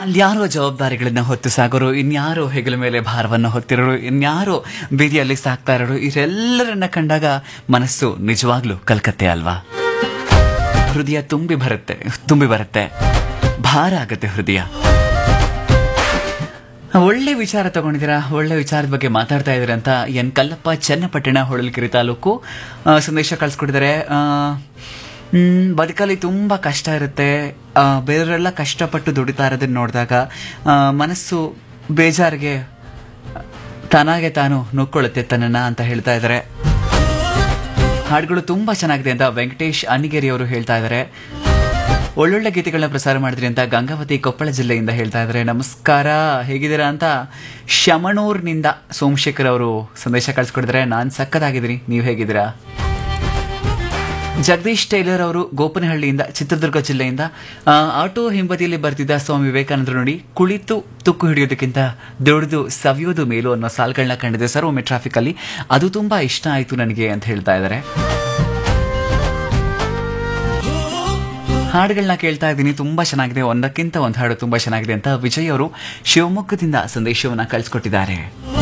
ಅಲ್ಯಾರೋ ಜವಾಬ್ದಾರಿಗಳನ್ನ ಹೊತ್ತು ಸಾಗೋರು ಇನ್ಯಾರೋ ಹೆಗಲ ಮೇಲೆ ಭಾರವನ್ನು ಹೊತ್ತಿರೋರು ಇನ್ಯಾರೋ ಬೀದಿಯಲ್ಲಿ ಸಾಕ್ತಾ ಇರೋರು ಇವರೆಲ್ಲರನ್ನ ಕಂಡಾಗ ಮನಸ್ಸು ನಿಜವಾಗ್ಲೂ ಕಲ್ಕತ್ತೆ ಅಲ್ವಾ ಹೃದಯ ತುಂಬಿ ಬರುತ್ತೆ ತುಂಬಿ ಬರುತ್ತೆ ಭಾರ ಆಗತ್ತೆ ಹೃದಯ ಒಳ್ಳೆ ವಿಚಾರ ತಗೊಂಡಿದ್ದೀರಾ ಒಳ್ಳೆ ವಿಚಾರದ ಬಗ್ಗೆ ಮಾತಾಡ್ತಾ ಇದ್ದೀರಾ ಅಂತ ಎನ್ ಕಲ್ಲಪ್ಪ ಚನ್ನಪಟ್ಟಣ ಹೊಳಲ್ಕೆರೆ ತಾಲೂಕು ಆ, ಸಂದೇಶ ಕಳ್ಸಿಕೊಟ್ಟಿದ್ದಾರೆ ಆ, ಹ್ಮ್, ಬದುಕಲ್ಲಿ ತುಂಬ ಕಷ್ಟ ಇರುತ್ತೆ ಆ, ಬೇರೆಯವರೆಲ್ಲ ಕಷ್ಟಪಟ್ಟು ದುಡಿತಾ ಇರೋದನ್ನ ನೋಡಿದಾಗ ಆ, ಮನಸ್ಸು ಬೇಜಾರಿಗೆ ತಾನಾಗೆ ತಾನು ನುಕ್ಕೊಳ್ಳುತ್ತೆ ತನ್ನನ್ನ ಅಂತ ಹೇಳ್ತಾ ಇದ್ದಾರೆ ಹಾಡುಗಳು ತುಂಬಾ ಚೆನ್ನಾಗಿದೆ ಅಂತ ವೆಂಕಟೇಶ್ ಅನಿಗೇರಿ ಅವರು ಹೇಳ್ತಾ ಇದ್ದಾರೆ ಒಳ್ಳೊಳ್ಳೆ ಗೀತೆಗಳನ್ನ ಪ್ರಸಾರ ಮಾಡಿದ್ರಿ ಅಂತ ಗಂಗಾವತಿ ಕೊಪ್ಪಳ ಜಿಲ್ಲೆಯಿಂದ ಹೇಳ್ತಾ ಇದ್ದಾರೆ ನಮಸ್ಕಾರ ಹೇಗಿದ್ದೀರಾ ಅಂತ ಶಮಣೂರ್ನಿಂದ ಸೋಮಶೇಖರ್ ಅವರು ಸಂದೇಶ ಕಳಿಸ್ಕೊಡಿದ್ರೆ ನಾನು ಸಕ್ಕದಾಗಿದ್ದೀನಿ ನೀವು ಹೇಗಿದ್ದೀರಾ ಜಗದೀಶ್ ಟೈಲರ್ ಅವರು ಗೋಪನಹಳ್ಳಿಯಿಂದ ಚಿತ್ರದುರ್ಗ ಜಿಲ್ಲೆಯಿಂದ ಆ, ಆಟೋ ಹಿಂಬದಿಯಲ್ಲಿ ಬರ್ತಿದ್ದ ಸ್ವಾಮಿ ವಿವೇಕಾನಂದರು ನೋಡಿ ಕುಳಿತು ತುಕ್ಕು ಹಿಡಿಯೋದಕ್ಕಿಂತ ದುಡಿದು ಸವಿಯೋದು ಮೇಲು ಅನ್ನೋ ಸಾಲ್ಗಳನ್ನ ಕಂಡಿದೆ ಸರ್ ಒಮ್ಮೆ ಟ್ರಾಫಿಕ್ ಅಲ್ಲಿ ಅದು ತುಂಬಾ ಇಷ್ಟ ಆಯ್ತು ನನಗೆ ಅಂತ ಹೇಳ್ತಾ ಇದ್ದಾರೆ ಹಾಡುಗಳನ್ನ ಕೇಳ್ತಾ ಇದ್ದೀನಿ ತುಂಬಾ ಚೆನ್ನಾಗಿದೆ ಒಂದಕ್ಕಿಂತ ಒಂದು ಹಾಡು ತುಂಬಾ ಚೆನ್ನಾಗಿದೆ ಅಂತ ವಿಜಯ್ ಅವರು ಶಿವಮೊಗ್ಗದಿಂದ ಸಂದೇಶವನ್ನ ಕಳಿಸ್ಕೊಟ್ಟಿದ್ದಾರೆ